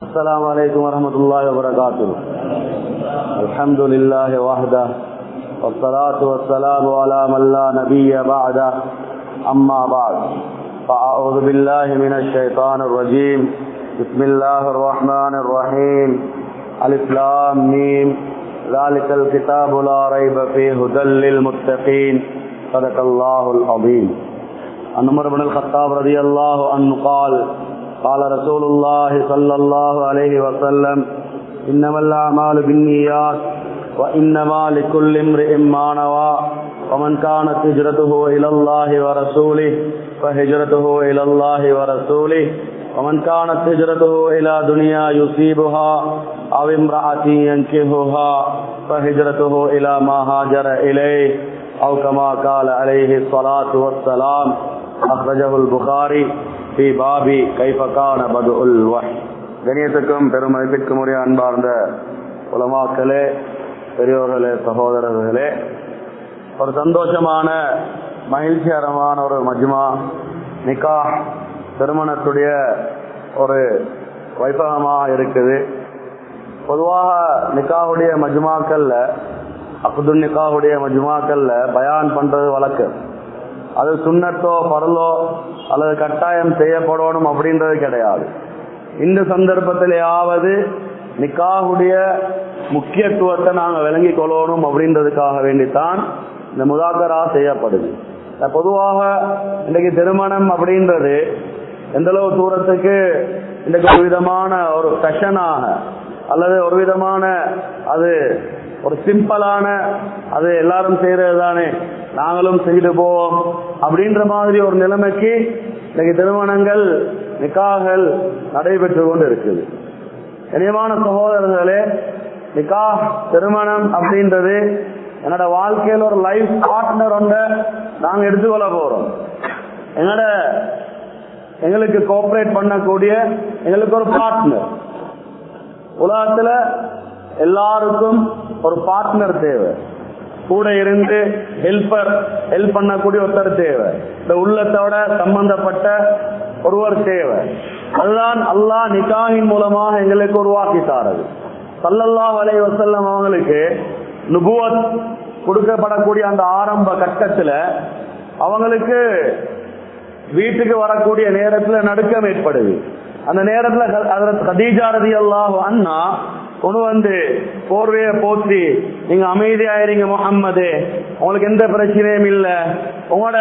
السلام عليكم ورحمة الله وبركاته الحمد لله وحده والصلاة والسلام على من لا نبي بعده أما بعد فأعوذ بالله من الشيطان الرجيم بسم الله الرحمن الرحيم ألف لام ميم ذلك الكتاب لا ريب فيه هدى للمتقين صدق الله العظيم عن عمر بن الخطاب رضي الله عنه قال قال رسول الله صلى الله عليه وسلم إنما الأعمال بالنيات وإنما لكل امرئ ما نوى ومن كانت هجرته إلى الله ورسوله فهجرته إلى الله ورسوله ومن كانت هجرته إلى دنيا يصيبها أو امرأة ينكهها فهجرته إلى ما هاجر إليه أو كما قال عليه الصلاة والسلام أخرجه البخاري في باب كيف كان بدء الوحي கணியத்துக்கும் பெருமதிப்பிற்கும் உரிய அன்பார்ந்த உலமாக்களே பெரியோர்களே சகோதரர்களே ஒரு சந்தோஷமான மகிழ்ச்சிகரமான ஒரு மஜ்மா நிக்கா திருமணத்துடைய ஒரு வைபகமாக இருக்குது பொதுவாக நிக்காவுடைய மஜ்மாக்கள்ல அப்துல் நிக்காவுடைய மஜ்மாக்கள்ல பயான் பண்றது வழக்கு அது சுண்ணத்தோ பரலோ அல்லது கட்டாயம் செய்யப்படணும் அப்படின்றது கிடையாது இந்த சந்தர்ப்பத்திலேயாவது நிக்காவுடைய முக்கியத்துவத்தை நாங்கள் விளங்கி கொள்ளணும் அப்படின்றதுக்காக வேண்டித்தான் இந்த முதாக்கரா செய்யப்படுது பொதுவாக இன்றைக்கு திருமணம் அப்படின்றது எந்த அளவு தூரத்துக்கு இன்றைக்கு ஒரு விதமான ஒரு ஃபெஷனாக அல்லது ஒரு விதமான அது ஒரு சிம்பிளான அது எல்லாரும் செய்யறது தானே நாங்களும் செய்து போவோம் அப்படின்ற மாதிரி ஒரு நிலைமைக்கு இன்னைக்கு திருமணங்கள் நிக்காகள் நடைபெற்று கொண்டு இருக்குது இனியமான சகோதரர்களே நிக்கா திருமணம் அப்படின்றது என்னோட வாழ்க்கையில் ஒரு லைஃப் பார்ட்னர் ஒன்ற நாங்க எடுத்துக்கொள்ள போறோம் என்னோட எங்களுக்கு கோஆபரேட் பண்ணக்கூடிய எங்களுக்கு ஒரு பார்ட்னர் உலகத்துல எல்லாருக்கும் ஒரு பார்ட்னர் தேவை கூட இருந்து ஹெல்பர் ஹெல்ப் பண்ணக்கூடிய ஒருத்தர் தேவை இந்த உள்ளத்தோட சம்பந்தப்பட்ட ஒருவர் தேவை அதுதான் அல்லாஹ் நிக்காவின் மூலமாக எங்களுக்கு உருவாக்கி தாரது சல்லல்லா வலை வசல்லம் அவங்களுக்கு நுபுவத் கொடுக்கப்படக்கூடிய அந்த ஆரம்ப கட்டத்துல அவங்களுக்கு வீட்டுக்கு வரக்கூடிய நேரத்துல நடுக்கம் ஏற்படுது அந்த நேரத்துல கதீஜா ரதி அல்லாஹ் அண்ணா கொண்டு வந்து போர்வைய போத்தி நீங்க அமைதியாயிருங்க முகம்மது உங்களுக்கு எந்த பிரச்சனையும் இல்ல உங்களோட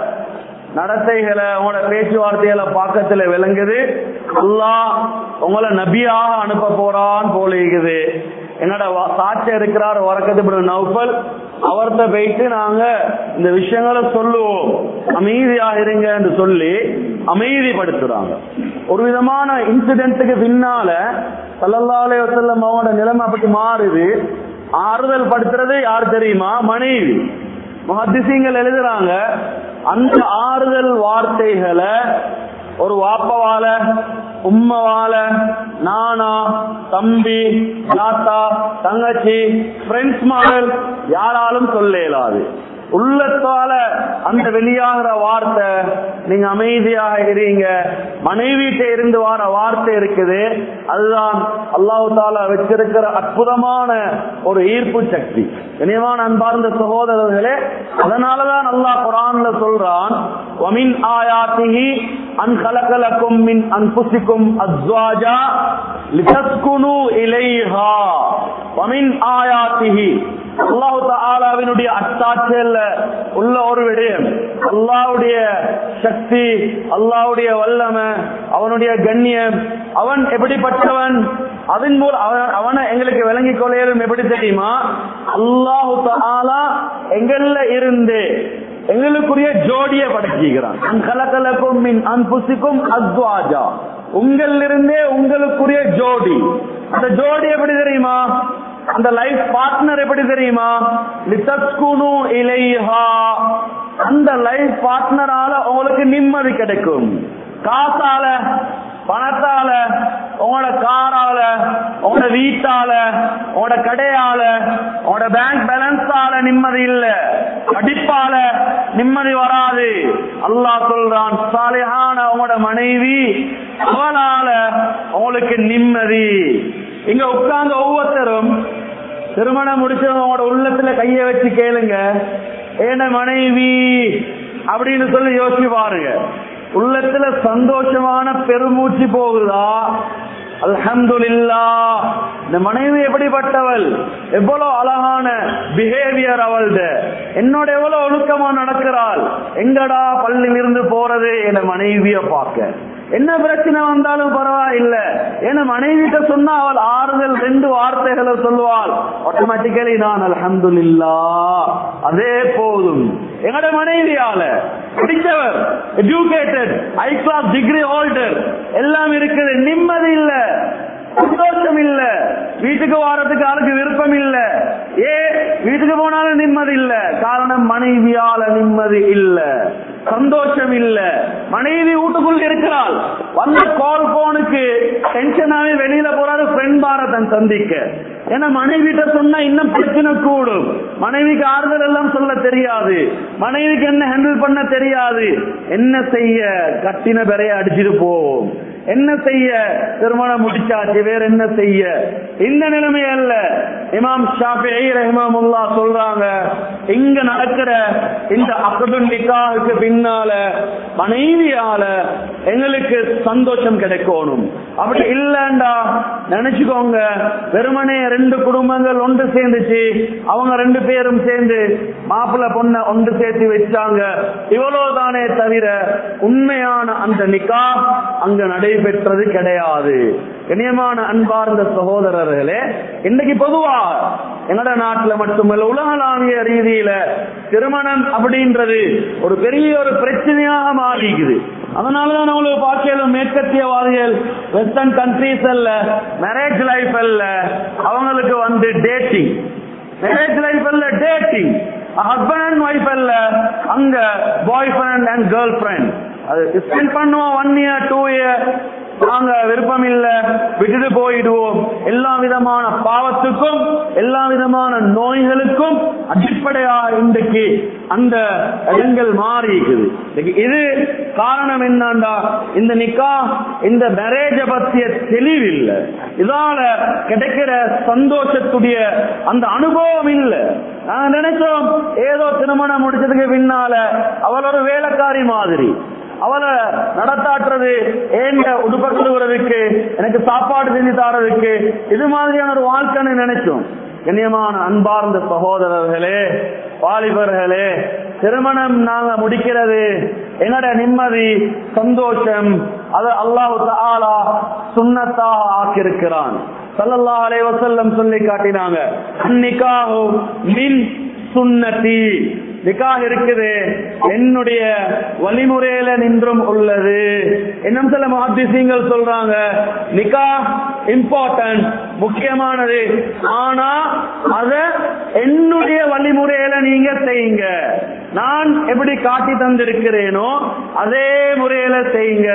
நடத்தைகளை உங்களோட பேச்சுவார்த்தைகளை பாக்கத்துல விளங்குது அல்லா உங்களை நபியாக அனுப்ப போறான் போல இருக்குது என்னோட சாட்சி இருக்கிறார் வரக்கத்து நௌஃபல் அவர்கிட்ட போயிட்டு நாங்க இந்த விஷயங்களை சொல்லுவோம் அமைதியாக இருங்க என்று சொல்லி அமைதிப்படுத்துறாங்க ஒரு விதமான இன்சிடென்ட்டுக்கு பின்னால சல்லல்லாலே வசல்லம் அவனோட நிலைமை அப்படி மாறுது ஆறுதல் படுத்துறது யார் தெரியுமா மனைவி மகதிசிங்கள் எழுதுறாங்க அந்த ஆறுதல் வார்த்தைகளை ஒரு வாப்பவால உம்மவால நானா தம்பி தாத்தா தங்கச்சி ஃப்ரெண்ட்ஸ் மாடல் யாராலும் சொல்ல இயலாது உள்ளத்தால அந்த வெளியாகிற வார்த்தை நீங்க அமைதியாக இருங்க மனைவிட்ட இருந்து வர வார்த்தை இருக்குது அதுதான் அல்லாஹு தாலா வச்சிருக்கிற அற்புதமான ஒரு ஈர்ப்பு சக்தி இனிவான அன்பார்ந்த சகோதரர்களே அதனாலதான் அல்லாஹ் குரான்ல சொல்றான் வமின் ஆயாத்திஹி அன் கலகலக்கும் மின் அன்புசிக்கும் அஸ்வாஜா லிதஸ்குனு இலைஹா வமின் ஆயாத்திஹி அல்லாஹு தாலாவினுடைய அத்தாட்சியல்ல உள்ள ஒரு விடயம் அல்லாவுடைய சக்தி அல்லாவுடைய வல்லமை அவனுடைய கண்ணியம் அவன் எப்படிப்பட்டவன் அதன் மூலம் அவனை எங்களுக்கு விளங்கி கொள்ளையிலும் எப்படி தெரியுமா அல்லாஹு தாலா எங்கள்ல இருந்து எங்களுக்குரிய ஜோடிய படைச்சுக்கிறான் கலக்கலக்கும் மின் அன்புசிக்கும் அத்வாஜா உங்களிருந்தே உங்களுக்குரிய ஜோடி அந்த ஜோடி எப்படி தெரியுமா அந்த லைஃப் பார்ட்னர் எப்படி தெரியுமா லிதஸ்குனு இலைஹா அந்த லைஃப் பார்ட்னரால உங்களுக்கு நிம்மதி கிடைக்கும் காசால பணத்தால உங்களோட காரால உங்களோட வீட்டால உங்களோட கடையால உங்களோட பேங்க் பேலன்ஸால நிம்மதி இல்ல படிப்பால நிம்மதி வராது அல்லாஹ் சொல்றான் சாலிஹான உங்களோட மனைவி அவளால உங்களுக்கு நிம்மதி இங்க உட்கார்ந்து ஒவ்வொருத்தரும் திருமணம் முடிச்சவங்களோட உள்ளத்துல கைய வச்சு கேளுங்க ஏன மனைவி அப்படின்னு சொல்லி யோசிச்சு பாருங்க உள்ளத்துல சந்தோஷமான பெருமூச்சு போகுதா அல்ஹம்துலில்லா இந்த மனைவி எப்படிப்பட்டவள் எவ்வளவு அழகான பிஹேவியர் அவள்த என்னோட எவ்வளவு ஒழுக்கமா நடக்கிறாள் எங்கடா பள்ளியில் இருந்து போறது என மனைவிய பார்க்க என்ன பிரச்சனை வந்தாலும் பரவாயில்ல ஏன்னா மனைவிட்ட சொன்னா அவள் ஆறுதல் ரெண்டு வார்த்தைகளை சொல்லுவாள் ஆட்டோமேட்டிக்கலி நான் அல்ஹம்துலில்லா அதே போதும் எங்கட மனைவியால படித்தவர் educated high class degree holder எல்லாம் இருக்குது நிம்மதி இல்ல சந்தோஷம் இல்ல வீட்டுக்கு வாரத்துக்கு யாருக்கு விருப்பம் இல்ல ஏ வீட்டுக்கு போனாலும் நிம்மதி இல்ல காரணம் மனைவியால நிம்மதி இல்ல சந்தோஷம் இல்ல மனைவி வீட்டுக்குள்ள இருக்கிறாள் வந்த கால் போனுக்கு டென்ஷனாவே வெளியில போறாரு ஃப்ரெண்ட் பாரதன் சந்திக்க ஏன்னா மனைவிட்ட சொன்னா இன்னும் பிரச்சனை கூடும் மனைவிக்கு ஆறுதல் எல்லாம் சொல்ல தெரியாது மனைவிக்கு என்ன ஹேண்டில் பண்ண தெரியாது என்ன செய்ய கட்டின பெறைய அடிச்சிட்டு போவோம் என்ன செய்ய திருமணம் முடிச்சாச்சு வேற என்ன செய்ய இந்த நிலைமை அல்ல இமாம் ஷாஃபி ரஹ்மாமுல்லா சொல்றாங்க இங்க நடக்கிற இந்த அக்கடு நிக்காவுக்கு பின்னால மனைவியால எங்களுக்கு சந்தோஷம் கிடைக்கணும் அப்படி இல்லண்டா நினைச்சுக்கோங்க வெறுமனே ரெண்டு குடும்பங்கள் ஒன்று சேர்ந்துச்சு அவங்க ரெண்டு பேரும் சேர்ந்து மாப்பிள்ளை பொண்ண ஒன்று சேர்த்து வச்சாங்க இவ்வளவுதானே தவிர உண்மையான அந்த நிக்கா அங்க நடைபெற்றது கிடையாது இனியமான அன்பார்ந்த சகோதரர்களே இன்னைக்கு பொதுவா எங்கட நாட்டுல மட்டுமல்ல உலகளாவிய ரீதியில திருமணம் அப்படின்றது ஒரு பெரிய ஒரு பிரச்சனையாக மாறிக்குது அதனாலதான் அவங்களுக்கு பார்க்கல மேற்கத்தியவாதிகள் வெஸ்டர்ன் கண்ட்ரீஸ் அல்ல மேரேஜ் லைஃப் அல்ல அவங்களுக்கு வந்து டேட்டிங் மேரேஜ் லைஃப் அல்ல டேட்டிங் ஹஸ்பண்ட் அண்ட் ஒய்ஃப் அல்ல அங்க boy friend and girl friend அது ஸ்பெண்ட் பண்ணுவோம் ஒன் இயர் டூ இயர் நாங்க விருப்பம் இல்ல விட்டுட்டு போயிடுவோம் எல்லா விதமான பாவத்துக்கும் எல்லா விதமான நோய்களுக்கும் அடிப்படையா இன்றைக்கு அந்த இடங்கள் மாறி இருக்குது இது காரணம் என்னண்டா இந்த நிக்கா இந்த மேரேஜ பத்திய தெளிவில்லை இதால கிடைக்கிற சந்தோஷத்துடைய அந்த அனுபவம் இல்லை நாங்க நினைச்சோம் ஏதோ திருமணம் முடிச்சதுக்கு பின்னால அவள் ஒரு வேலைக்காரி மாதிரி அவளை நடத்தாட்டுறது ஏண்ட உடுப்ப கழுவுறதுக்கு எனக்கு சாப்பாடு செஞ்சு தாரதுக்கு இது மாதிரியான ஒரு வாழ்க்கைன்னு நினைச்சோம் கண்ணியமான அன்பார்ந்த சகோதரர்களே வாலிபர்களே திருமணம் நாங்க முடிக்கிறது என்னோட நிம்மதி சந்தோஷம் அது அல்லாஹு தாலா சுண்ணத்தாக ஆக்கியிருக்கிறான் சல்லல்லாஹ் அலைஹி வஸல்லம் சொல்லி காட்டினாங்க நிக்காஹு மின் சுன்னதி நிக்காக இருக்குது என்னுடைய வழிமுறையில நின்றும் உள்ளது இன்னும் சில மஹாதிசிங்கள் சொல்றாங்க நிக்கா இம்பார்ட்டன்ட் முக்கியமானது ஆனா அத என்னுடைய வழிமுறையில நீங்க செய்யுங்க நான் எப்படி காட்டி தந்திருக்கிறேனோ அதே முறையில செய்யுங்க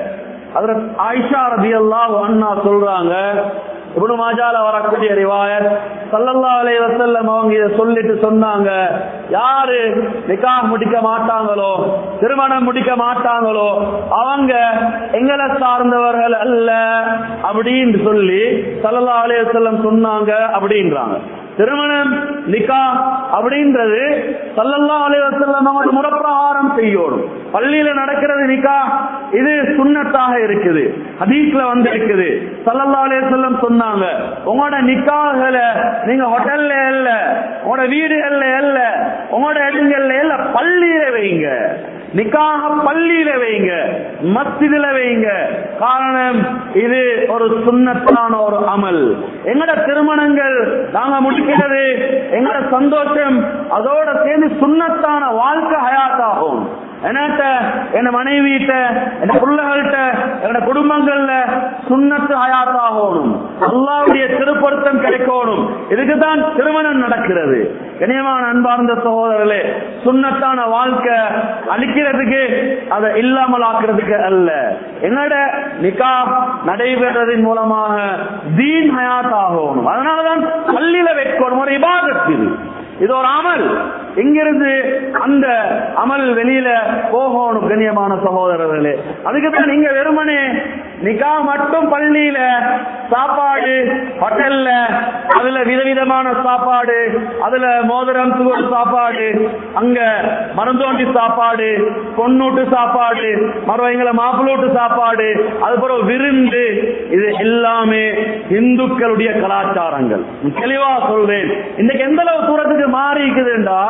அதுல ஆயிஷா ரபி அல்லாஹ் அண்ணா சொல்றாங்க இப்னு மாஜால வரக்கூடிய ரிவாயத் சல்லல்லா அலை வசல்லம் அவங்க இதை சொல்லிட்டு சொன்னாங்க யாரு நிக்காஹ் முடிக்க மாட்டாங்களோ திருமணம் முடிக்க மாட்டாங்களோ அவங்க எங்களை சார்ந்தவர்கள் அல்ல அப்படின்னு சொல்லி சல்லல்லா அலை வசல்லம் சொன்னாங்க அப்படின்றாங்க திருமணம் நிக்கா அப்படின்றது சல்லல்லா அலைவசல்லம் அவங்க முறப்பிரகாரம் செய்யணும் பள்ளியில நடக்கிறது நிக்கா இது சுண்ணத்தாக இருக்குது ஹதீஸ்ல வந்து இருக்குது சல்லல்லா அலைவசல்லம் சொன்னாங்க உங்களோட நிக்காகளை நீங்க ஹோட்டல்ல இல்ல உங்களோட வீடுகள்ல இல்ல உங்களோட இடங்கள்ல இல்ல பள்ளியில வைங்க நிக்காக பள்ளியில வைங்க மஸ்ஜிதுல வைங்க காரணம் இது ஒரு சுண்ணத்தான ஒரு அமல் எங்கட திருமணங்கள் நாங்க முடிக்கிறது எங்கட சந்தோஷம் அதோட சேர்ந்து சுண்ணத்தான வாழ்க்கை ஹயாத்தாகும் என்னட்ட என் மனைவிட்ட என் பிள்ளைகள்கிட்ட என்னோட குடும்பங்கள்ல சுண்ணத்து ஹயாத்தாகணும் அல்லாவுடைய திருப்பொருத்தம் கிடைக்கணும் இதுக்குதான் திருமணம் நடக்கிறது கனியமான அன்பார்ந்த சகோதரர்களே சுண்ணத்தான வாழ்க்கை அழிக்கிறதுக்கு அதை இல்லாமல் ஆக்குறதுக்கு அல்ல என்னோட நிக்கா நடைபெறதன் மூலமாக தீன் ஹயாத் ஆகணும் அதனாலதான் பள்ளியில வைக்கணும் ஒரு இபாதத் இது இது ஒரு அமல் இங்கிருந்து அந்த அமல் வெளியில போகணும் கண்ணியமான சகோதரர்களே அதுக்கு தான் நீங்க வெறுமனே நிக்கா மட்டும் பள்ளியில சாப்பாடு ஹோட்டல்ல அதுல விதவிதமான சாப்பாடு அதுல மோதிரம் சுகர் சாப்பாடு அங்க மருந்தோண்டி சாப்பாடு பொண்ணூட்டு சாப்பாடு மறுவைங்கள மாப்பிள்ளூட்டு சாப்பாடு அதுபோல விருந்து இது எல்லாமே இந்துக்களுடைய கலாச்சாரங்கள் தெளிவா சொல்றேன் இன்னைக்கு எந்த அளவு தூரத்துக்கு மாறி இருக்குதுண்டா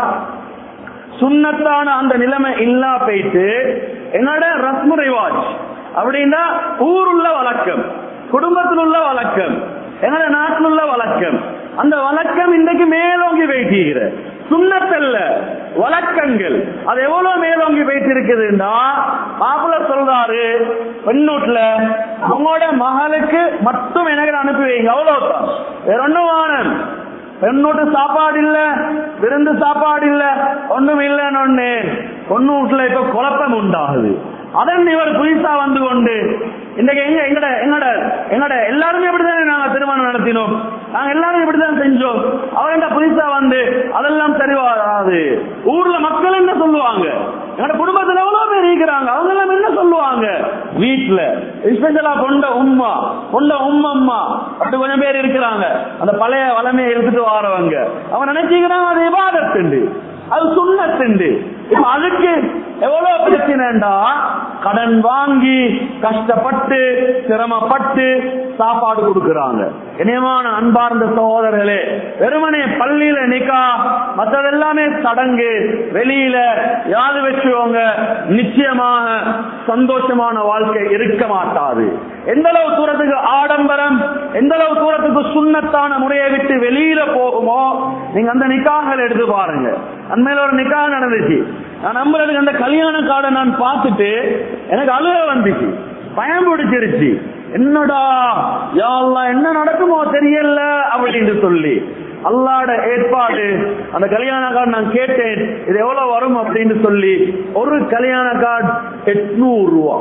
சுண்ணத்தான அந்த நிலைமை இல்லா போயிட்டு என்னோட ரஸ்மு ரிவாஜ் அப்படின்னா ஊருள்ள வழக்கம் குடும்பத்தில் உள்ள வழக்கம் என்னோட நாட்டில் உள்ள வழக்கம் அந்த வழக்கம் இன்றைக்கு மேலோங்கி வைக்கிற சுண்ணத்தல்ல வழக்கங்கள் அது எவ்வளவு மேலோங்கி போயிட்டு இருக்குதுன்னா மாப்பிள்ள சொல்றாரு பெண்ணூட்ல உங்களோட மகளுக்கு மட்டும் எனக்கு அனுப்பி வைங்க அவ்வளவுதான் வேற ஒண்ணும் வானம் பெண்ணோட்டு சாப்பாடு இல்ல விருந்து சாப்பாடு இல்ல ஒண்ணும் இல்லன்னு ஒண்ணு பொண்ணு வீட்டுல இப்ப குழப்பம் உண்டாகுது அதன் இவர் புதுசா வந்து கொண்டு இன்னைக்கு எங்க எங்கட எங்கட எங்கட எல்லாருமே இப்படிதானே நாங்க திருமணம் நடத்தினோம் நாங்க எல்லாரும் இப்படிதான் செஞ்சோம் அவர் என்ன புதுசா வந்து அதெல்லாம் சரி வராது ஊர்ல மக்கள் என்ன சொல்லுவாங்க எங்கட குடும்பத்துல எவ்வளவு பேர் இருக்கிறாங்க அவங்க எல்லாம் என்ன சொல்லுவாங்க வீட்டுல ஸ்பெஷலா கொண்ட உம்மா கொண்ட உம்மம்மா அப்படி கொஞ்சம் பேர் இருக்கிறாங்க அந்த பழைய வளமையை எடுத்துட்டு வாரவங்க அவன் நினைச்சுக்கிறான் அது விவாதத்துண்டு அது சுண்ணத்துண்டு இப்ப அதுக்கு எவ்வளவு பிரச்சனைண்டா கடன் வாங்கி கஷ்டப்பட்டு சிரமப்பட்டு சாப்பாடு கொடுக்கறாங்க இனியமான அன்பார்ந்த சகோதரர்களே வெறுமனே பள்ளியில நிக்கா மற்றதெல்லாமே சடங்கு வெளியில யாது வச்சுவங்க நிச்சயமாக சந்தோஷமான வாழ்க்கை இருக்க மாட்டாது எந்த அளவு தூரத்துக்கு ஆடம்பரம் எந்த அளவு தூரத்துக்கு சுண்ணத்தான முறையை விட்டு வெளியில போகுமோ நீங்க அந்த நிக்காகள் எடுத்து பாருங்க அண்மையில ஒரு நிக்கா நடந்துச்சு நான் நம்புறதுக்கு அந்த கல்யாண கார்டை நான் பார்த்துட்டு எனக்கு அழுக வந்துச்சு பயம் பிடிச்சிருச்சு என்னடா யா அல்லாஹ் என்ன நடக்குமோ தெரியல அப்படின்னு சொல்லி அல்லாட ஏற்பாடு அந்த கல்யாண கார்டு நான் கேட்டேன் இது எவ்வளவு வரும் அப்படின்னு சொல்லி ஒரு கல்யாண கார்டு எட்நூறு ரூபா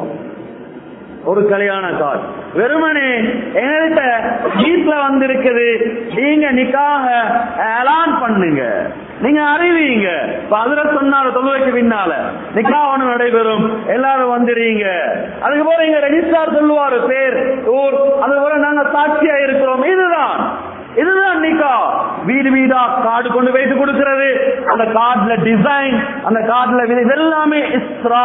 ஒரு கல்யாண கார்டு வெறுமனே எங்கள்கிட்ட வீட்டுல வந்திருக்குது நீங்க நிக்காக அலான் பண்ணுங்க நீங்க அறிவீங்க இப்ப அதுல சொன்னால தொழுவைக்கு பின்னால நிக்கா ஒண்ணு நடைபெறும் எல்லாரும் வந்துடுறீங்க அதுக்கு போல இங்க ரெஜிஸ்டார் சொல்லுவாரு பேர் ஊர் அது போல நாங்க சாட்சியா இருக்கிறோம் இதுதான் இதுதான் நிக்கா வீடு வீடா கார்டு கொண்டு வைத்து கொடுக்கிறது அந்த கார்டுல டிசைன் அந்த கார்டுல இது எல்லாமே இஸ்ரா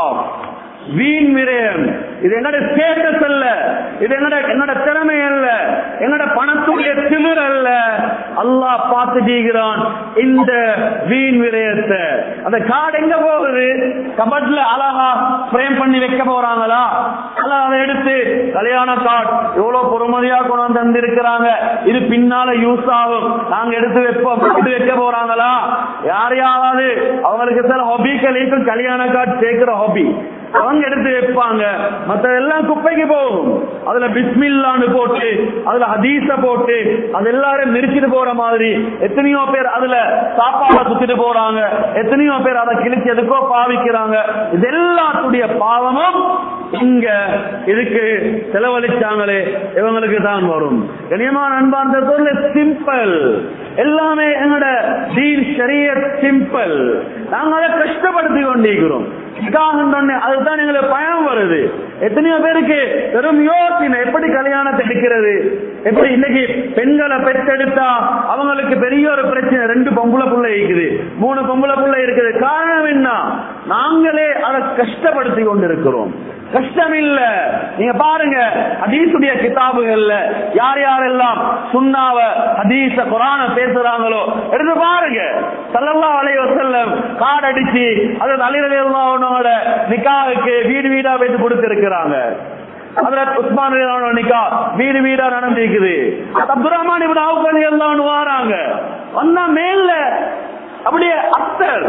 வீண் விரயம் இது என்னோட ஸ்டேட்டஸ் அல்ல இது என்னோட என்னோட திறமை அல்ல என்னோட பணத்துடைய திமிர் அல்ல அல்லாஹ் பார்த்துட்டீங்கிறான் இந்த வீண் விரயத்தை அந்த கார்டு எங்க போகுது கபட்ல அழகா ஃப்ரேம் பண்ணி வைக்க போறாங்களா அல்ல அதை எடுத்து கல்யாண கார்டு எவ்வளவு பொறுமதியா கொண்டு வந்து இருக்கிறாங்க இது பின்னால யூஸ் ஆகும் நாங்க எடுத்து வைப்போம் எடுத்து வைக்க போறாங்களா யார் யாராவது அவங்களுக்கு சில ஹாபிக்கள் இருக்கும் கல்யாண கார்டு சேர்க்கிற ஹாபி அவங்க எடுத்து வைப்பாங்க மத்த எல்லாம் குப்பைக்கு போகும் அதுல பிஸ்மில்லான்னு போட்டு அதுல ஹதீஸ போட்டு அது எல்லாரும் மிரிச்சிட்டு போற மாதிரி எத்தனையோ பேர் அதுல சாப்பாட சுத்திட்டு போறாங்க எத்தனையோ பேர் அதை கிழிச்சு எதுக்கோ பாவிக்கிறாங்க இது எல்லாத்துடைய பாவமும் இங்க இதுக்கு செலவழிச்சாங்களே இவங்களுக்கு தான் வரும் கனியமான அன்பார்ந்த சொல்ல சிம்பிள் எல்லாமே எங்களோட தீன் ஷரியத் சிம்பிள் நாங்க அதை கஷ்டப்படுத்தி கொண்டிருக்கிறோம் அதுதான் எங்களுக்கு பயம் வருது எத்தனையோ பேருக்கு வெறும் யோசனை எப்படி கல்யாணத்தை எடுக்கிறது எப்படி இன்னைக்கு பெண்களை பெற்றெடுத்தா அவங்களுக்கு பெரிய ஒரு பிரச்சனை ரெண்டு பொம்பளை புள்ள இருக்குது மூணு பொம்பளை புள்ள இருக்குது காரணம் என்ன நாங்களே அதை கஷ்டப்படுத்தி கொண்டிருக்கிறோம் கஷ்டம் இல்ல நீங்க பாருங்க ஹதீசுடைய கிதாபுகள்ல யார் யாரெல்லாம் சுண்ணாவ ஹதீச குரான பேசுறாங்களோ எடுத்து பாருங்க சல்லல்லா அலைய வசல்லம் கார்டு அடிச்சு அது அலிரலியோட நிக்காவுக்கு வீடு வீடா வைத்து கொடுத்திருக்கிறாங்க ஹஜரத் உஸ்மான் ரலியல்லாஹு அன்ஹு நிக்கா வீடு வீடா நடந்திருக்குது அப்துல் ரஹ்மான் இப்னு அவுஃப் ரலியல்லாஹு அன்ஹு வராங்க வந்தா மேல்ல அப்படியே அத்தர்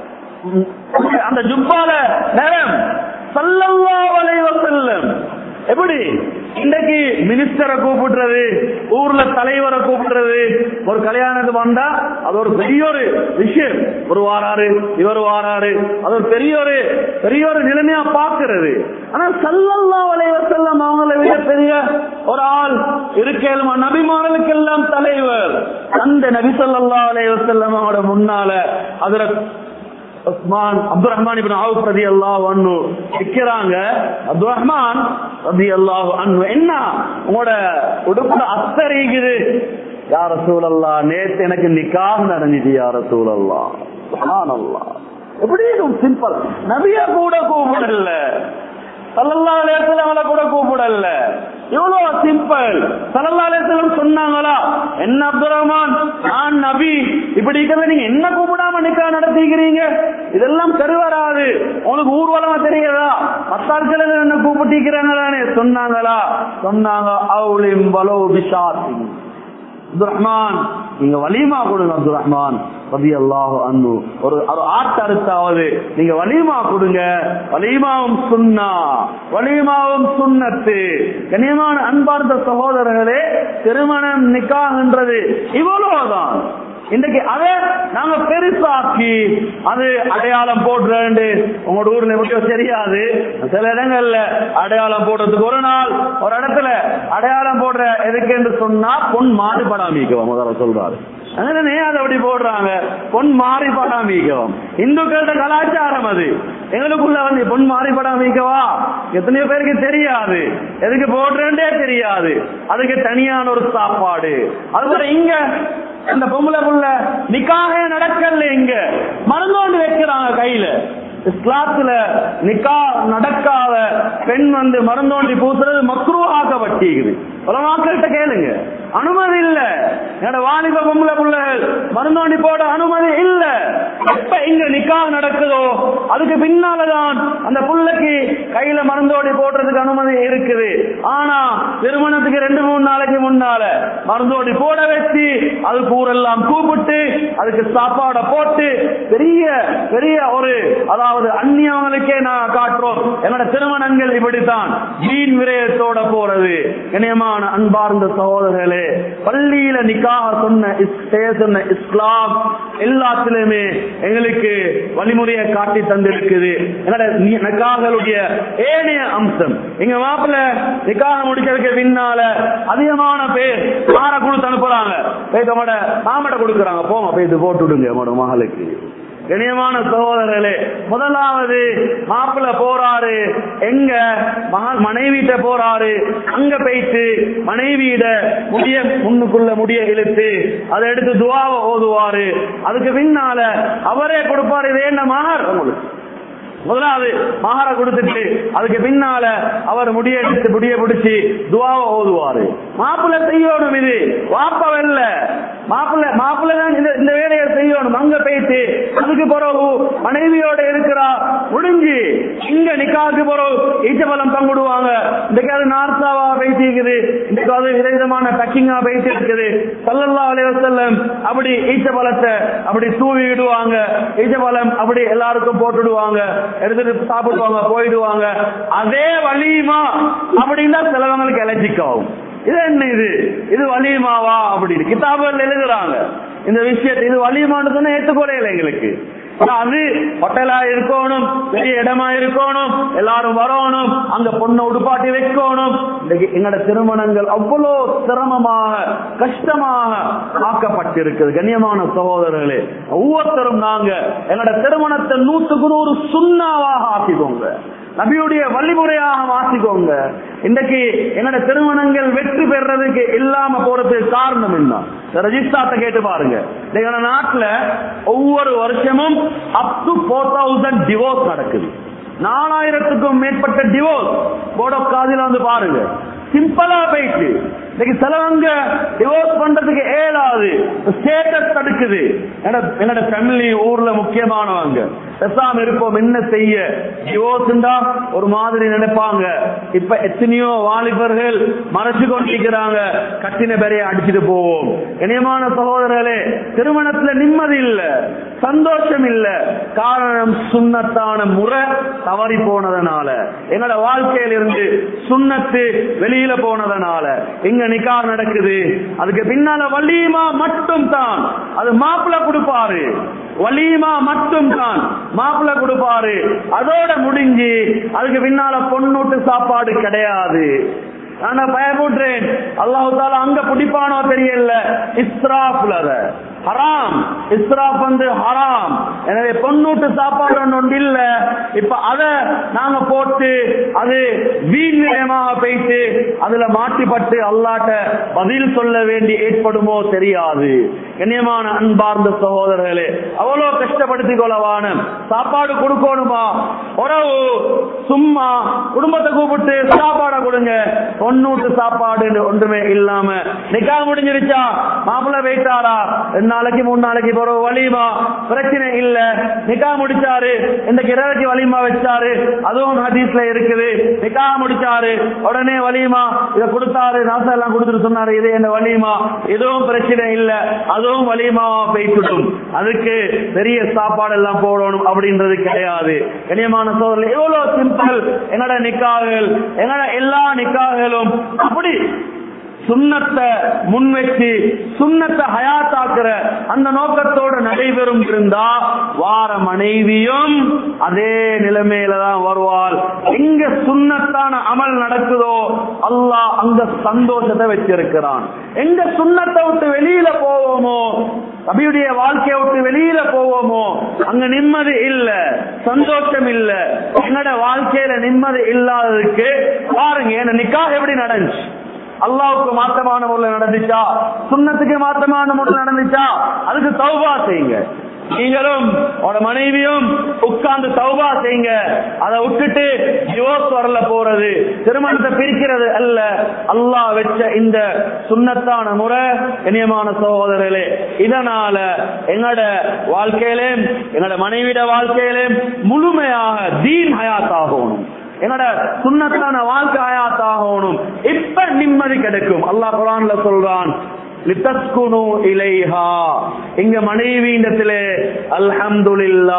அந்த ஜுப்பால நிறம் சல்லல்லாஹு அலைஹி வஸல்லம் எப்படி இன்றைக்கு மினிஸ்டரை கூப்பிடுறது ஊர்ல தலைவரை கூப்பிடுறது ஒரு கல்யாணத்துக்கு வந்தா அது ஒரு பெரிய ஒரு விஷயம் ஒரு வாராரு இவர் வாராரு அது ஒரு பெரிய ஒரு பெரிய ஒரு நிலைமையா பாக்குறது ஆனா சல்லல்லா வலைவர் செல்லம் அவங்களை விட பெரிய ஒரு ஆள் இருக்கேன் நபிமார்களுக்கெல்லாம் தலைவர் அந்த நபி சொல்லல்லா அலைவர் செல்லம் அவரோட முன்னால அதுல Usman Abdul Rahman ibn Awf ரலியல்லாஹு அன்ஹு நிக்கிறாங்க அப்துல் ரஹ்மான் ரலியல்லாஹு அன்ஹு என்ன உங்களோட உடுப்புல அத்தரிக்குது யா ரசூலல்லாஹ் நேத்து எனக்கு நிக்காஹ் நடந்துச்சு யா ரசூலல்லாஹ் சுப்ஹானல்லாஹ் எப்படி சிம்பிள் நபிய கூட கூப்பிடல சல்லல்லா அலையத்துல கூட கூப்பிடல இவ்வளவு சிம்பிள் சல்லல்லா அலையத்திலும் சொன்னாங்களா என்ன அப்துல் ரஹ்மான் நான் நபி இப்படி இருக்கிறத நீங்க என்ன கூப்பிடாம நிக்கா நடத்திக்கிறீங்க இதெல்லாம் சரி வராது உங்களுக்கு ஊர்வலமா தெரியுதா பத்தாட்கள் என்ன கூப்பிட்டிருக்கிறாங்களானே சொன்னாங்களா சொன்னாங்க அவுளிம் வலோ பிஷாத்தி அப்துல் ரஹ்மான் நீங்க வலிமா கொடுங்க அப்துல் ரஹ்மான் ரபி அல்லாஹு அன்னு ஒரு ஒரு ஆட்டு அறுத்தாவது நீங்க வலிமா கொடுங்க வலிமாவும் சுண்ணா வலிமாவும் சுண்ணத்து கண்ணியமான அன்பார்ந்த சகோதரர்களே திருமணம் நிக்காகின்றது இவ்வளவுதான் இன்றைக்கு அதை நாங்க பெருசாக்கி அது அடையாளம் போடுறேன் உங்களோட ஊர்ல மட்டும் தெரியாது சில இடங்கள்ல அடையாளம் போடுறதுக்கு ஒரு நாள் ஒரு இடத்துல அடையாளம் போடுற எதுக்கு என்று சொன்னா பொன் மாறுபடாமிக்குவோம் முதல்ல சொல்றாரு அதனாலே அதை அப்படி போடுறாங்க பொன் மாறிப்படாமிக்கவும் இந்துக்களோட கலாச்சாரம் அது எங்களுக்குள்ள வந்து பொன் மாறிப்படாமிக்கவா எத்தனையோ பேருக்கு தெரியாது எதுக்கு போடுறேன்டே தெரியாது அதுக்கு தனியான ஒரு சாப்பாடு அதுபோல இங்க அந்த பொம்பளை புள்ள நிக்காக நடக்கல இங்க மருந்தோண்டு வைக்கிறாங்க கையில இஸ்லாத்துல நிக்கா நடக்காத பெண் வந்து மருந்தோண்டி பூசுறது மக்ரூவாக வட்டிக்குது பல மக்கள்கிட்ட கேளுங்க அனுமதி இல்ல என்னோட வாலிப பொம்பளை பிள்ளைகள் மருந்தோண்டி போட அனுமதி இல்ல எப்ப இங்க நிக்கா நடக்குதோ அதுக்கு பின்னாலதான் அந்த புள்ளைக்கு கையில மருந்தோடி போடுறதுக்கு அனுமதி இருக்குது ஆனா திருமணத்துக்கு ரெண்டு மூணு நாளைக்கு முன்னால மருந்தோடி போட வச்சு அது பூரெல்லாம் கூப்பிட்டு அதுக்கு சாப்பாட போட்டு பெரிய பெரிய ஒரு அதாவது அந்நியவங்களுக்கே நான் காட்டுறோம் என்னோட திருமணங்கள் இப்படித்தான் வீண் விரயத்தோட போறது இணையமான அன்பார்ந்த சகோதரர்களே பள்ளியில நிக்காக சொன்ன இஸ்- செய்ய சொன்ன இஸ்லாம் எல்லாத்திலுமே எங்களுக்கு வழிமுறையை காட்டி தந்திருக்குது என்னோட நி- நிக்காகளுடைய ஏனைய அம்சம் எங்க மாப்பிள்ள நிக்காக முடிக்கிறதுக்கு பின்னால அதிகமான பேர் மாற கொடுத்து அனுப்புறாங்க போய் உங்களோட மாமட்ட கொடுக்குறாங்க போங்க போய் இது போட்டு விடுங்க உங்களோட மகளுக்கு கணியமான சகோதரர்களே முதலாவது மாப்பிள்ள போறாரு எங்க மகன் மனைவிட்ட போறாரு அங்க போயிட்டு மனைவியிட முடிய முன்னுக்குள்ள முடிய இழுத்து அதை எடுத்து துவாவை ஓதுவாரு அதுக்கு பின்னால அவரே கொடுப்பாரு இது என்ன மகர் உங்களுக்கு முதலாவது மகார கொடுத்துட்டு அதுக்கு பின்னால அவர் முடிய எடுத்து முடிய பிடிச்சி துவாவை ஓதுவாரு மாப்பிள்ளை செய்யணும் இது வாப்பவல்ல மாப்பிள்ளை மாப்பிள்ளை தான் இந்த இந்த வேலையை செய்யணும் அங்க போயிட்டு அதுக்கு பிறகு மனைவியோட இருக்கிறா முடிஞ்சு இங்க நிக்காக்கு பிறகு ஈச்சபலம் பங்குடுவாங்க இன்றைக்கு அது நார்த்தாவா பேசிக்குது இன்றைக்கு அது விதவிதமான பேக்கிங்கா பேசி இருக்குது சல்லல்லா அலைவசல்லம் அப்படி ஈச்சபலத்தை அப்படி தூவி விடுவாங்க ஈச்சபலம் அப்படி எல்லாருக்கும் போட்டுடுவாங்க எடுத்துட்டு சாப்பிடுவாங்க போயிடுவாங்க அதே வலியுமா அப்படின்னா சிலவங்களுக்கு எலர்ஜிக்காகும் இது என்ன இது இது வலியுமாவா அப்படின்னு கிதாபுகள் எழுதுறாங்க இந்த விஷயத்தை இது வலியுமான்னு சொன்னா ஏற்றுக்கொள்ள எங்களுக்கு ஆனா அது ஹோட்டலா இருக்கணும் பெரிய இடமா இருக்கணும் எல்லாரும் வரணும் அங்க பொண்ணை உடுப்பாட்டி வைக்கணும் இன்னைக்கு எங்களோட திருமணங்கள் அவ்வளோ சிரமமாக கஷ்டமாக ஆக்கப்பட்டிருக்குது கண்ணியமான சகோதரர்களே ஒவ்வொருத்தரும் நாங்க எங்களோட திருமணத்தை நூற்றுக்கு நூறு சுண்ணாவாக ஆக்கிக்கோங்க நபியுடைய வழிமுறையாக மாற்றிக்கோங்க இன்றைக்கு என்னோட திருமணங்கள் வெற்றி பெறதுக்கு இல்லாம போறதுக்கு காரணம் என்ன ரெஜிஸ்டார்ட்ட கேட்டு பாருங்க எங்களோட நாட்டுல ஒவ்வொரு வருஷமும் up to four thousand divorce நடக்குது நாலாயிரத்துக்கும் மேற்பட்ட டிவோர்ஸ் போர்ட் ஆஃப் காதில வந்து பாருங்க சிம்பிளா போயிட்டு இன்னைக்கு சிலவங்க டிவோர்ஸ் பண்றதுக்கு ஏலாது ஸ்டேட்டஸ் தடுக்குது என்னோட- என்னோட ஃபேமிலி ஊர்ல முக்கியமானவங்க பேசாம இருப்போம் என்ன செய்ய டிவோர்ஸ்ண்டா ஒரு மாதிரி நினைப்பாங்க இப்ப எத்தனையோ வாலிபர்கள் மறைச்சு கொண்டிருக்கிறாங்க கட்டின பெரிய அடிச்சுட்டு போவோம் இணையமான சகோதரர்களே திருமணத்துல நிம்மதி இல்ல சந்தோஷம் இல்ல காரணம் சுண்ணத்தான முறை தவறி போனதுனால எங்களோட வாழ்க்கையில இருந்து சுண்ணத்து வெளியில போனதுனால இங்க நிக்கா நடக்குது அதுக்கு பின்னால வலிமா மட்டும் தான் அது மாப்பிள்ள கொடுப்பாரு வலிமா மட்டும் தான் மாப்பிள்ள கொடுப்பாரு அதோட முடிஞ்சு அதுக்கு பின்னால பொண்ணூட்டு சாப்பாடு கிடையாது நான் பயப்படுறேன் அல்லாஹு தாலா அங்க பிடிப்பானோ தெரியல இஸ்ராஃப்ல அத. ஹராம் இஸ்ராப் வந்து ஹராம் எனவே பொண்ணூட்டு சாப்பாடு ஒன்று இல்ல இப்ப அத நாங்க போட்டு அது வீண் விரயமாக போயிட்டு அதுல மாட்டிப்பட்டு அல்லாட்ட பதில் சொல்ல வேண்டி ஏற்படுமோ தெரியாது கண்ணியமான அன்பார்ந்த சகோதரர்களே அவ்வளவு கஷ்டப்படுத்திக் கொள்ளவான சாப்பாடு கொடுக்கணுமா உறவு சும்மா குடும்பத்தை கூப்பிட்டு சாப்பாடை கொடுங்க பொண்ணூட்டு சாப்பாடு ஒன்றுமே இல்லாம நிக்கா முடிஞ்சிருச்சா மாப்பிள்ளை போயிட்டாரா ரெண்டு நாளைக்கு மூணு நாளைக்கு பிறகு வலிமா பிரச்சனை இல்ல நிக்கா முடிச்சாரு இந்த கிரவைக்கு வலிமா வச்சாரு அதுவும் ஹதீஸ்ல இருக்குது நிக்கா முடிச்சாரு உடனே வலிமா இத கொடுத்தாரு நாசம் எல்லாம் கொடுத்துட்டு சொன்னாரு இது என்ன வலிமா இதுவும் பிரச்சனை இல்ல அதுவும் வலிமாவா போய்க்கிட்டும் அதுக்கு பெரிய சாப்பாடு எல்லாம் போடணும் அப்படின்றது கிடையாது கண்ணியமான சோதரில் எவ்வளவு சிம்பிள் என்னோட நிக்காகள் என்னோட எல்லா நிக்காகளும் அப்படி சுண்ணத்தை முன் வச்சு சுண்ணத்தை ஹயாத்தாக்குற அந்த நோக்கத்தோடு நடைபெறும் இருந்தா வார மனைவியும் அதே நிலைமையில தான் வருவாள் எங்க சுண்ணத்தான அமல் நடக்குதோ அல்லாஹ் அங்க சந்தோஷத்தை வச்சிருக்கிறான் எங்க சுண்ணத்தை விட்டு வெளியில போவோமோ அபியுடைய வாழ்க்கையை விட்டு வெளியில போவோமோ அங்க நிம்மதி இல்ல சந்தோஷம் இல்ல என்னோட வாழ்க்கையில நிம்மதி இல்லாததுக்கு பாருங்க என்ன நிக்காக எப்படி நடந்துச்சு அல்லாவுக்கு மாற்றமான முறையில் நடந்துச்சா சுண்ணத்துக்கு மாற்றமான முறையில் நடந்துச்சா அதுக்கு தௌபா செய்யுங்க நீங்களும் உங்களோட மனைவியும் உட்கார்ந்து தௌபா செய்யுங்க அதை விட்டுட்டு டிவோர்ஸ் வரல போறது திருமணத்தை பிரிக்கிறது அல்ல அல்லாஹ் வச்ச இந்த சுண்ணத்தான முறை இனியமான சகோதரர்களே இதனால எங்களோட வாழ்க்கையிலே எங்களோட மனைவிட வாழ்க்கையிலே முழுமையாக தீன் ஹயாத் ஆகணும் என்னோட சுண்ணத்தான வாழ்க்கை ஆயாத்தாகணும் இப்ப நிம்மதி கிடைக்கும் அல்லாஹ் குரான்ல சொல்றான் லித்தஸ்குனு இலைஹா இங்க மனைவியிடத்திலே அல்ஹம்துலில்லா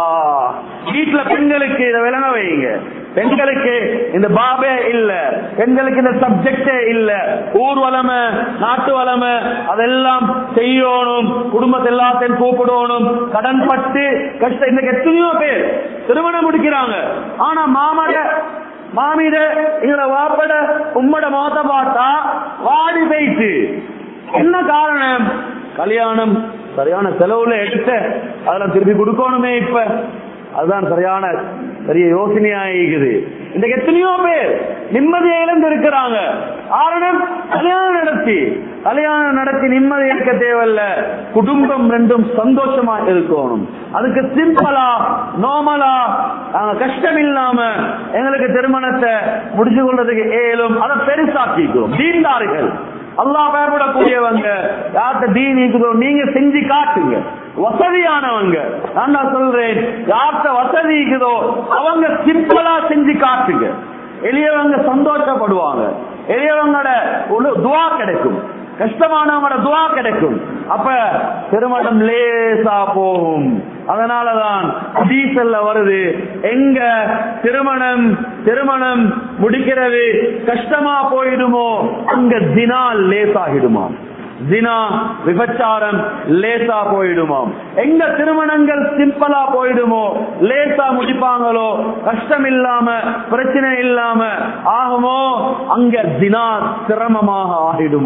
வீட்டுல பெண்களுக்கு இதை விளங்க வைங்க பெண்களுக்கு இந்த பாபே இல்ல பெண்களுக்கு இந்த சப்ஜெக்டே இல்ல ஊர் வளமை நாட்டு வளமை அதெல்லாம் செய்யணும் குடும்பத்தை எல்லாத்தையும் கூப்பிடணும் கடன் பட்டு கஷ்டம் இந்த எத்தனையோ பேர் திருமணம் முடிக்கிறாங்க ஆனா மாமட மாமிட எங்களை வாப்பட உம்மட மோத்த பார்த்தா வாடி போயிட்டு என்ன காரணம் கல்யாணம் சரியான செலவுல எடுத்த அதெல்லாம் திருப்பி கொடுக்கணுமே இப்ப அதுதான் சரியான பெரிய யோசனையா இருக்குது இந்த எத்தனையோ பேர் நிம்மதியை இழந்து இருக்கிறாங்க காரணம் கல்யாணம் நடத்தி கல்யாணம் நடத்தி நிம்மதி இருக்க தேவையில்ல குடும்பம் ரெண்டும் சந்தோஷமா இருக்கணும் அதுக்கு சிம்பிளா நார்மலா கஷ்டம் இல்லாம எங்களுக்கு திருமணத்தை முடிச்சு கொள்றதுக்கு ஏலும் அதை பெருசாக்கிக்கிறோம் தீண்டார்கள் அல்லாஹ் பயப்படக்கூடியவங்க யார்கிட்ட தீன் இருக்குதோ நீங்க செஞ்சு காட்டுங்க வசதியானவங்க நான் தான் சொல்றேன் யார்கிட்ட வசதி இருக்குதோ அவங்க சிம்பிளா செஞ்சு காட்டுங்க எளியவங்க சந்தோஷப்படுவாங்க எளியவங்களோட ஒரு துவா கிடைக்கும் கஷ்டமானவங்களோட துவா கிடைக்கும் அப்ப திருமணம் லேசா போகும் அதனாலதான் டீசல்ல வருது எங்க திருமணம் திருமணம் முடிக்கிறது கஷ்டமா போயிடுமோ அங்க தினால் லேசாகிடுமா ஜினா விபச்சாரம் லேசா போயிடுமாம் எங்க திருமணங்கள் சிம்பிளா போயிடுமோ லேசா முடிப்பாங்களோ கஷ்டம் இல்லாம பிரச்சனை இல்லாம ஆகுமோ அங்க ஜினா சிரமமாக ஆகிடுமாம்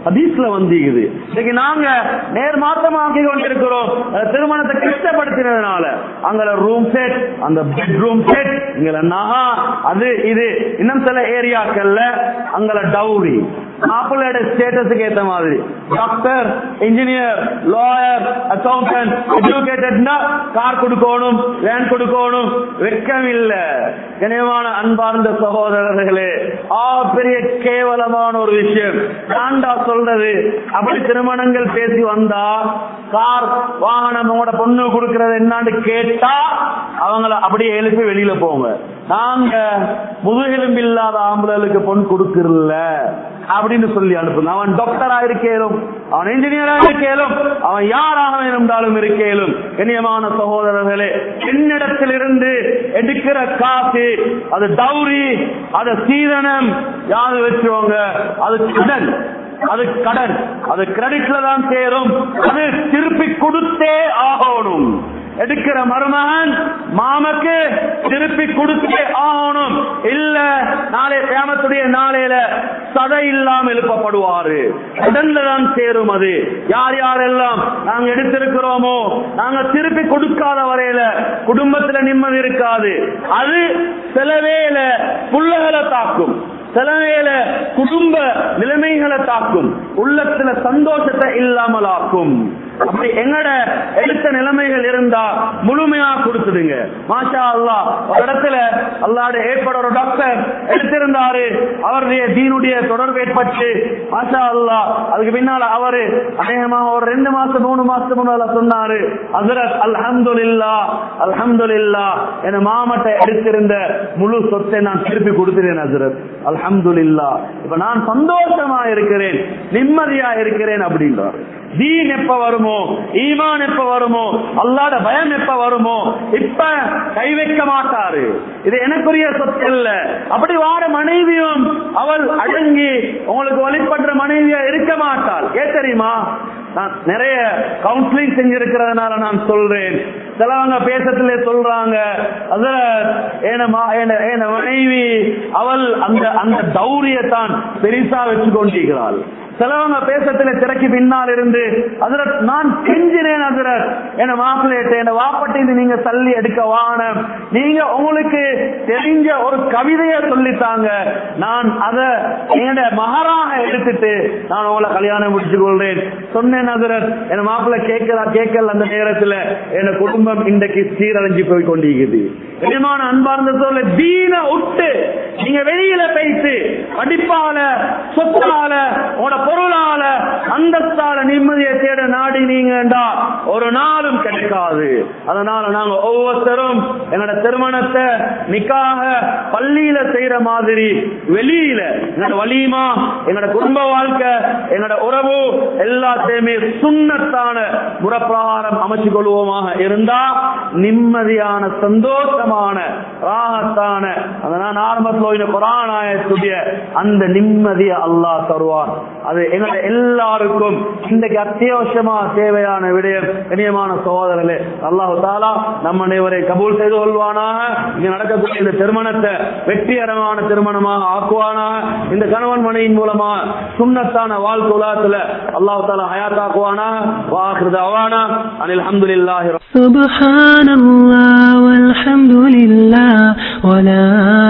ஹதீஸ்ல வந்தீங்குது இன்னைக்கு நாங்க நேர் மாற்றமாக்கி கொண்டிருக்கிறோம் அஹ் திருமணத்தை கஷ்டப்படுத்தினதுனால அங்க ரூம் செட் அந்த பெட்ரூம் செட் இங்க நகா அது இது இன்னும் சில ஏரியாக்கள்ல அங்க டவுரி மாப்பிள்ளையோட ஸ்டேட்டஸுக்கு ஏத்த மாதிரி டாக்டர் இன்ஜினியர் லாயர் அக்கௌண்டன்ட் எஜுகேட்டட்னா கார் கொடுக்கணும் வேன் கொடுக்கணும் வெக்கம் இல்ல கனியமான அன்பார்ந்த சகோதரர்களே ஆ பெரிய கேவலமான ஒரு விஷயம் தாண்டா சொல்றது அப்படி திருமணங்கள் பேசி வந்தா கார் வாகனம் உங்களோட பொண்ணு கொடுக்கறது என்னன்னு கேட்டா அவங்கள அப்படியே எழுப்பி வெளியில போங்க நாங்க முதுகெலும்பு இல்லாத ஆம்பளைகளுக்கு பொன் கொடுக்கறல அப்படின்னு சொல்லி அனுப்புங்க அவன் டாக்டரா இருக்கேலும் அவன் இன்ஜினியரா இருக்கேலும் அவன் யாராக இருந்தாலும் இருக்கேலும் கண்ணியமான சகோதரர்களே என்னிடத்திலிருந்து எடுக்கிற காசு அது டவுரி அது சீதனம் யாரு வச்சுவாங்க அது கடன் அது கடன் அது கிரெடிட்ல தான் சேரும் அது திருப்பி கொடுத்தே ஆகணும் எடுக்கிற மருமகன் மாமக்கு திருப்பி கொடுத்தே ஆகணும் இல்ல நாளை கிராமத்துடைய நாளையில சதை இல்லாம எழுப்பப்படுவாரு உடன்ல தான் சேரும் அது யார் யாரெல்லாம் நாங்க எடுத்திருக்கிறோமோ நாங்க திருப்பி கொடுக்காத வரையில குடும்பத்துல நிம்மதி இருக்காது அது சிலவேல புள்ளகளை தாக்கும் சிலவேல குடும்ப நிலைமைகளை தாக்கும் உள்ளத்துல சந்தோஷத்தை இல்லாமல் ஆக்கும் அப்படி எங்கட எடுத்த நிலைமைகள் இருந்தா முழுமையா கொடுத்துடுங்க மாஷா அல்லா ஒரு இடத்துல அல்லாட ஏற்பட ஒரு டாக்டர் எடுத்திருந்தாரு அவருடைய தீனுடைய தொடர்பு ஏற்பட்டு மாஷா அல்லா அதுக்கு பின்னால அவரு அநேகமா ஒரு ரெண்டு மாசம் மூணு மாசம் முன்னால சொன்னாரு ஹசரத் அல்ஹம்துலில்லா அல்ஹம்துலில்லா என மாமட்டை எடுத்திருந்த முழு சொத்தை நான் திருப்பி கொடுத்துறேன் ஹசரத் அல்ஹம்துலில்லா இப்ப நான் சந்தோஷமா இருக்கிறேன் நிம்மதியா இருக்கிறேன் அப்படின்றார் தீன் எப்ப வருமோ ஈமான் எப்ப வருமோ அல்லாத பயம் எப்ப வருமோ இப்ப கை வைக்க மாட்டாரு இது எனக்குரிய சொத்து இல்ல அப்படி வார மனைவியும் அவள் அடங்கி உங்களுக்கு வழிபடுற மனைவியா இருக்க மாட்டாள் ஏன் தெரியுமா நான் நிறைய கவுன்சிலிங் செஞ்சிருக்கிறதுனால நான் சொல்றேன் சிலவங்க பேசத்திலே சொல்றாங்க அதுல ஏன மனைவி அவள் அந்த அந்த தௌரியத்தான் பெரிசா வச்சு கொண்டிருக்கிறாள் சிலவங்க பேசத்துல திரைக்கு பின்னால் இருந்து அதிரத் நான் கெஞ்சினேன் அதிரத் என மாப்பிள்ளையிட்ட என வாப்பட்டு நீங்க தள்ளி எடுக்க வானம் நீங்க உங்களுக்கு தெரிஞ்ச ஒரு கவிதைய சொல்லித்தாங்க நான் அத என்னோட மகராக எடுத்துட்டு நான் உங்களை கல்யாணம் முடிச்சு கொள்றேன் சொன்னேன் அதிரத் என் மாப்பிள்ளை கேட்கல கேட்கல அந்த நேரத்துல என் குடும்பம் இன்றைக்கு சீரழிஞ்சு போய் கொண்டிருக்குது கனிமான அன்பார்ந்த சொல்ல தீன விட்டு நீங்க வெளியில பேசி படிப்பால சொத்தால உங்களோட பொருளால அந்தஸ்தால நிம்மதியை தேட நாடி நீங்கண்டா ஒரு நாளும் கிடைக்காது அதனால நாங்க ஒவ்வொருத்தரும் எங்களோட திருமணத்தை நிக்காக பள்ளியில செய்யற மாதிரி வெளியில எங்களோட வலிமா எங்களோட குடும்ப வாழ்க்கை எங்களோட உறவு எல்லாத்தையுமே சுண்ணத்தான முறப்பிரகாரம் அமைச்சு கொள்வோமாக இருந்தா நிம்மதியான சந்தோஷமான ராகத்தான அதனால் ஆரம்பத்தில் குரான் ஆயத்துடைய அந்த நிம்மதியை அல்லாஹ் தருவார் அது எங்களை எல்லாருக்கும் இன்றைக்கு அத்தியாவசியமா தேவையான விடயம் இனியமான சகோதரர்களே அல்லாஹு தாலா நம்ம அனைவரை கபூல் செய்து கொள்வானாக இங்க நடக்கக்கூடிய இந்த திருமணத்தை வெற்றிகரமான திருமணமாக ஆக்குவானாக இந்த கணவன் மனையின் மூலமா சுண்ணத்தான வாழ்க்கை உலகத்துல அல்லாஹு தாலா ஹயாத்தாக்குவானாக வாக்குறது அவானா அனில் அஹமதுல்லாஹி سبحان الله والحمد لله ولا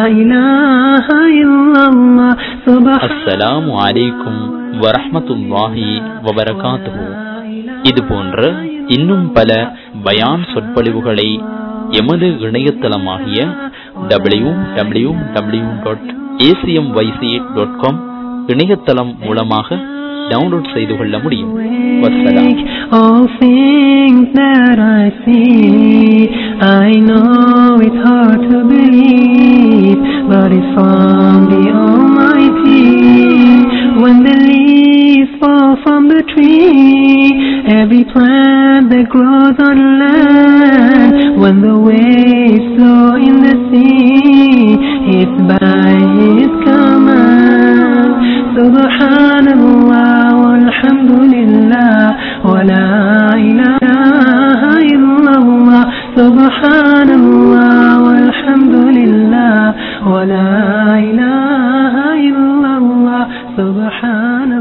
إله إلا الله سبحان அஸ்ஸலாமு அலைக்கும் வரஹ்மத்துல்லாஹி வபரகாத்துஹு இது போன்ற இன்னும் பல பயான் சொற்பொழிவுகளை எமது இணையதளமாகிய W W W dot ACM YC dot com இணையதளம் மூலமாக டவுன்லோட் செய்து கொள்ள முடியும் வசலாம் All things that I see, I know it's hard to believe, but it's from the Almighty. When the leaves fall from the tree, every plant that grows on land, when the waves flow in the sea, it's by His command. Subhanallah walhamdulillah wa la ilaha illallah. Subhanallah walhamdulillah wa la ilaha illallah. Subhanallah.